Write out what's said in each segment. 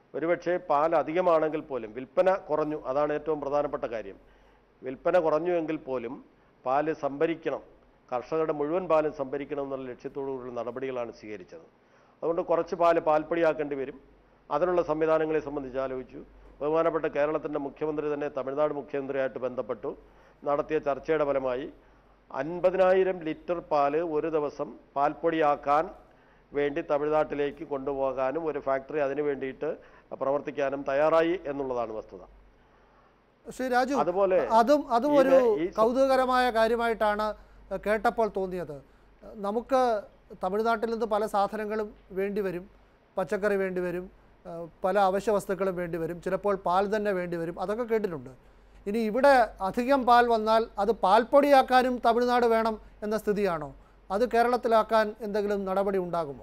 ഒരുപക്ഷെ പാൽ അധികമാണെങ്കിൽ പോലും വിൽപ്പന കുറഞ്ഞു അതാണ് ഏറ്റവും പ്രധാനപ്പെട്ട കാര്യം വിൽപ്പന കുറഞ്ഞു എങ്കിൽ പോലും പാല് സംഭരിക്കണം കർഷകരുടെ മുഴുവൻ പാലും സംഭരിക്കണം എന്നുള്ള ലക്ഷ്യത്തോടുകൂടിയുള്ള നടപടികളാണ് സ്വീകരിച്ചത് അതുകൊണ്ട് കുറച്ച് പാല് പാൽപ്പൊടിയാക്കേണ്ടി വരും അതിനുള്ള സംവിധാനങ്ങളെ സംബന്ധിച്ച് ആലോചിച്ചു ബഹുമാനപ്പെട്ട കേരളത്തിൻ്റെ മുഖ്യമന്ത്രി തന്നെ തമിഴ്നാട് മുഖ്യമന്ത്രിയായിട്ട് ബന്ധപ്പെട്ടു നടത്തിയ ചർച്ചയുടെ ഫലമായി അൻപതിനായിരം ലിറ്റർ പാല് ഒരു ദിവസം പാൽപ്പൊടിയാക്കാൻ വേണ്ടി തമിഴ്നാട്ടിലേക്ക് കൊണ്ടുപോകാനും ഒരു ഫാക്ടറി അതിനു വേണ്ടിയിട്ട് പ്രവർത്തിക്കാനും തയ്യാറായി എന്നുള്ളതാണ് വസ്തുത ശ്രീ രാജു അതുപോലെ അതും അതും ഈ ഒരു മേ- ഈ സ- കൗതുകകരമായ കാര്യമായിട്ടാണ് കേട്ടപ്പോൾ തോന്നിയത് നമുക്ക് തമിഴ്നാട്ടിൽ നിന്ന് പല സാധനങ്ങളും വേണ്ടിവരും പച്ചക്കറി വേണ്ടിവരും ഏഹ് പല അവശ്യ വസ്തുക്കളും വേണ്ടിവരും ചിലപ്പോൾ പാൽ തന്നെ വേണ്ടിവരും അതൊക്കെ കേട്ടിട്ടുണ്ട് ഇനി ഇവിടെ അധികം പാൽ വന്നാൽ അത് പാൽപ്പൊടിയാക്കാനും തമിഴ്നാട് വേണം എന്ന സ്ഥിതിയാണോ അത് കേരളത്തിലാക്കാൻ എന്തെങ്കിലും നടപടി ഉണ്ടാകുമോ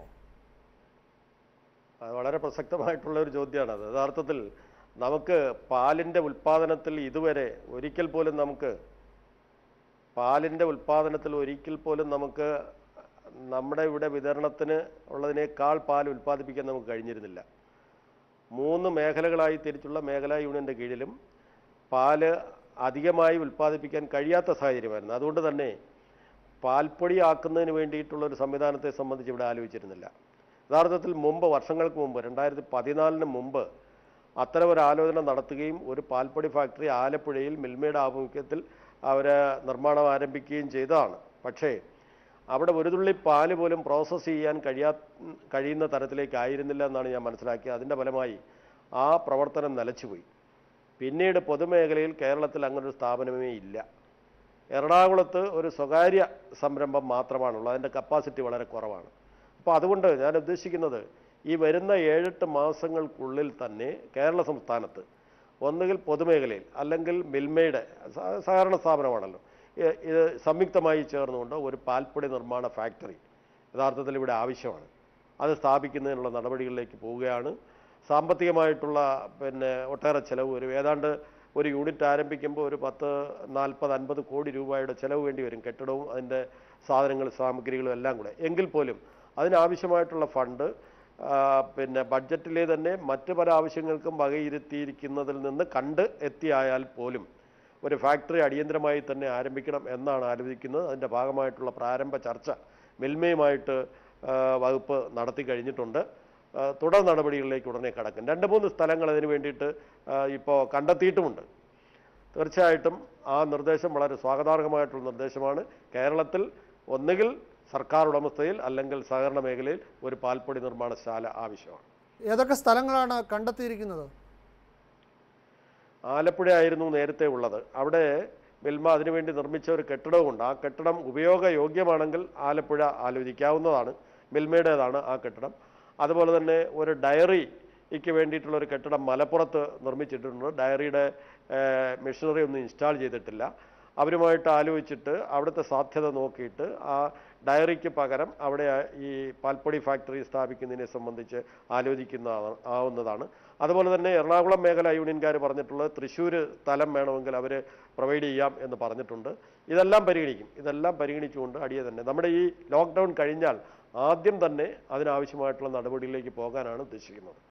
അത് വളരെ പ്രസക്തമായിട്ടുള്ള ഒരു ചോദ്യമാണ് അത് യഥാർത്ഥത്തിൽ നമുക്ക് പാലിൻ്റെ ഉൽപ്പാദനത്തിൽ ഇതുവരെ ഒരിക്കൽ പോലും നമുക്ക് പാലിൻ്റെ ഉൽപ്പാദനത്തിൽ ഒരിക്കൽ പോലും നമുക്ക് നമ്മുടെ ഇവിടെ വിതരണത്തിന് ഉള്ളതിനേക്കാൾ പാൽ ഉൽപ്പാദിപ്പിക്കാൻ നമുക്ക് കഴിഞ്ഞിരുന്നില്ല മൂന്ന് മേഖലകളായി തിരിച്ചുള്ള മേഖലാ യൂണിയൻ്റെ കീഴിലും പാല് അധികമായി ഉൽപ്പാദിപ്പിക്കാൻ കഴിയാത്ത സാഹചര്യമായിരുന്നു അതുകൊണ്ട് തന്നെ പാൽപ്പൊടി ആക്കുന്നതിന് വേണ്ടിയിട്ടുള്ള ഒരു സംവിധാനത്തെ സംബന്ധിച്ച് ഇവിടെ ആലോചിച്ചിരുന്നില്ല യഥാർത്ഥത്തിൽ മുമ്പ് വർഷങ്ങൾക്ക് മുമ്പ് രണ്ടായിരത്തി പതിനാലിന് മുമ്പ് അത്തരം ഒരു ആലോചന നടത്തുകയും ഒരു പാൽപ്പൊടി ഫാക്ടറി ആലപ്പുഴയിൽ മിൽമയുടെ ആഭിമുഖ്യത്തിൽ അവർ നിർമ്മാണം ആരംഭിക്കുകയും ചെയ്തതാണ് പക്ഷേ അവിടെ ഒരു തുള്ളി പാല് പോലും പ്രോസസ്സ് ചെയ്യാൻ കഴിയാ കഴിയുന്ന തരത്തിലേക്കായിരുന്നില്ല എന്നാണ് ഞാൻ മനസ്സിലാക്കിയത് അതിൻ്റെ ഫലമായി ആ പ്രവർത്തനം നിലച്ചുപോയി പിന്നീട് പൊതുമേഖലയിൽ കേരളത്തിൽ അങ്ങനൊരു സ്ഥാപനമേ ഇല്ല എറണാകുളത്ത് ഒരു സ്വകാര്യ സംരംഭം മാത്രമാണുള്ളത് അതിൻ്റെ കപ്പാസിറ്റി വളരെ കുറവാണ് അപ്പോൾ അതുകൊണ്ട് ഞാൻ ഉദ്ദേശിക്കുന്നത് ഈ വരുന്ന ഏഴെട്ട് മാസങ്ങൾക്കുള്ളിൽ തന്നെ കേരള സംസ്ഥാനത്ത് ഒന്നുകിൽ പൊതുമേഖലയിൽ അല്ലെങ്കിൽ മിൽമയുടെ സ- സഹകരണ സ്ഥാപനമാണല്ലോ ഇ- ഇത് സംയുക്തമായി ചേർന്നുകൊണ്ട് ഒരു പാൽപ്പൊടി നിർമ്മാണ ഫാക്ടറി യഥാർത്ഥത്തിൽ ഇവിടെ ആവശ്യമാണ് അത് സ്ഥാപിക്കുന്നതിനുള്ള നടപടികളിലേക്ക് പോവുകയാണ് സാമ്പത്തികമായിട്ടുള്ള പിന്നെ ഒട്ടേറെ ചിലവ് വരും ഏതാണ്ട് ഒരു യൂണിറ്റ് ആരംഭിക്കുമ്പോൾ ഒരു പത്ത് നാൽപ്പത് അൻപത് കോടി രൂപയുടെ ചിലവ് വേണ്ടി വരും കെട്ടിടവും അതിൻ്റെ സാധനങ്ങൾ സാമഗ്രികളും എല്ലാം കൂടെ എങ്കിൽ പോലും അതിനാവശ്യമായിട്ടുള്ള ഫണ്ട് ആ, പിന്നെ ബഡ്ജറ്റിലെ തന്നെ മറ്റ് പല ആവശ്യങ്ങൾക്കും വകയിരുത്തിയിരിക്കുന്നതിൽ നിന്ന് കണ്ട് എത്തിയായാൽ പോലും ഒരു ഫാക്ടറി അടിയന്തരമായി തന്നെ ആരംഭിക്കണം എന്നാണ് ആലോചിക്കുന്നത് അതിൻ്റെ ഭാഗമായിട്ടുള്ള പ്രാരംഭ ചർച്ച മിൽമയുമായിട്ട് ആ, വകുപ്പ് നടത്തി കഴിഞ്ഞിട്ടുണ്ട് ആ, തുടർ നടപടികളിലേക്ക് ഉടനെ കടക്കും രണ്ട് മൂന്ന് സ്ഥലങ്ങൾ അതിന് വേണ്ടിയിട്ട് ഇപ്പോൾ കണ്ടെത്തിയിട്ടുമുണ്ട് തീർച്ചയായിട്ടും ആ നിർദ്ദേശം വളരെ സ്വാഗതാർഹമായിട്ടുള്ള നിർദ്ദേശമാണ് കേരളത്തിൽ ഒന്നുകിൽ സർക്കാർ ഉടമസ്ഥയിൽ അല്ലെങ്കിൽ സഹകരണ മേഖലയിൽ ഒരു പാൽപ്പൊടി നിർമ്മാണശാല ആവശ്യമാണ് ഏതൊക്കെ സ്ഥലങ്ങളാണ് കണ്ടെത്തിയിരിക്കുന്നത് ആലപ്പുഴ ആയിരുന്നു നേരത്തെ ഉള്ളത് അവിടെ മിൽമ അതിനുവേണ്ടി നിർമ്മിച്ച ഒരു കെട്ടിടവുമുണ്ട് ആ കെട്ടിടം ഉപയോഗയോഗ്യമാണെങ്കിൽ ആലപ്പുഴ ആലോചിക്കാവുന്നതാണ് മിൽമയുടേതാണ് ആ കെട്ടിടം അതുപോലെ തന്നെ ഒരു ഡയറിക്ക് വേണ്ടിയിട്ടുള്ള ഒരു കെട്ടിടം മലപ്പുറത്ത് നിർമ്മിച്ചിട്ടുണ്ട് ഡയറിയുടെ മെഷീനറി ഒന്നും ഇൻസ്റ്റാൾ ചെയ്തിട്ടില്ല അവരുമായിട്ട് ആലോചിച്ചിട്ട് അവിടുത്തെ സാധ്യത നോക്കിയിട്ട് ആ ഡയറിക്ക് പകരം അവിടെ ഈ പാൽപ്പൊടി ഫാക്ടറി സ്ഥാപിക്കുന്നതിനെ സംബന്ധിച്ച് ആലോചിക്കുന്ന ആവുന്നതാണ് അതുപോലെ തന്നെ എറണാകുളം മേഖല യൂണിയൻകാർ പറഞ്ഞിട്ടുള്ളത് തൃശ്ശൂർ സ്ഥലം വേണമെങ്കിൽ അവർ പ്രൊവൈഡ് ചെയ്യാം എന്ന് പറഞ്ഞിട്ടുണ്ട് ഇതെല്ലാം പരിഗണിക്കും ഇതെല്ലാം പരിഗണിച്ചുകൊണ്ട് അടിയെ തന്നെ നമ്മുടെ ഈ ലോക്ക്ഡൗൺ കഴിഞ്ഞാൽ ആദ്യം തന്നെ അതിനാവശ്യമായിട്ടുള്ള നടപടിയിലേക്ക് പോകാനാണ് ഉദ്ദേശിക്കുന്നത്